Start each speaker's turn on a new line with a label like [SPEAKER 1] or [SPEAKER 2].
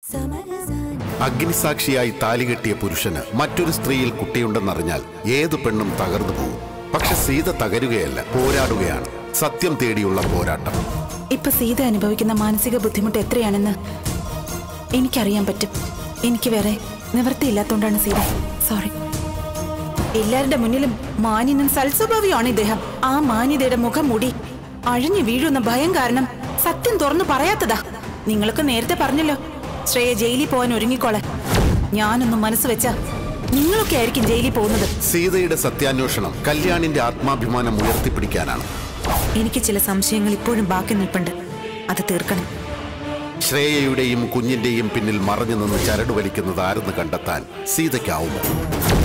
[SPEAKER 1] അഗ്നിസാക്ഷിയായി താലികെട്ടിയ പുരുഷന് മറ്റൊരു സ്ത്രീയിൽ കുട്ടിയുണ്ടെന്നറിഞ്ഞാൽ ഏതു പെണ്ണും തകർന്നു പോകും പക്ഷെ സീത തകരുകയല്ല പോരാടുകയാണ് സത്യം തേടിയുള്ള പോരാട്ടം
[SPEAKER 2] ഇപ്പൊ സീത അനുഭവിക്കുന്ന മാനസിക ബുദ്ധിമുട്ട് എത്രയാണെന്ന് എനിക്കറിയാൻ പറ്റും എനിക്ക് വേറെ നിവൃത്തിയില്ലാത്തോണ്ടാണ് സീത സോറി എല്ലാവരുടെ മുന്നിലും മാന്യനും സൽസ്വഭാവിയാണ് ഇദ്ദേഹം ആ മാന്യതയുടെ മുഖം മൂടി അഴിഞ്ഞു വീഴുന്ന ഭയം കാരണം സത്യം തുറന്നു പറയാത്തതാ നിങ്ങളൊക്കെ നേരത്തെ പറഞ്ഞല്ലോ ശ്രേയ ജയിലിൽ പോകാൻ ഒരുങ്ങിക്കോളെ ഞാനൊന്നും മനസ്സ് വെച്ച നിങ്ങളൊക്കെ ആയിരിക്കും ജയിലിൽ പോകുന്നത്
[SPEAKER 1] സീതയുടെ സത്യാന്വേഷണം കല്യാണിന്റെ ആത്മാഭിമാനം ഉയർത്തിപ്പിടിക്കാനാണ്
[SPEAKER 2] എനിക്ക് ചില സംശയങ്ങൾ ഇപ്പോഴും ബാക്കി നിൽപ്പുണ്ട് അത് തീർക്കണം
[SPEAKER 1] ശ്രേയയുടെയും കുഞ്ഞിന്റെയും പിന്നിൽ മറഞ്ഞു നിന്ന് ചരട് വലിക്കുന്നത് ആരെന്ന് കണ്ടെത്താൻ സീതയ്ക്കാവുമോ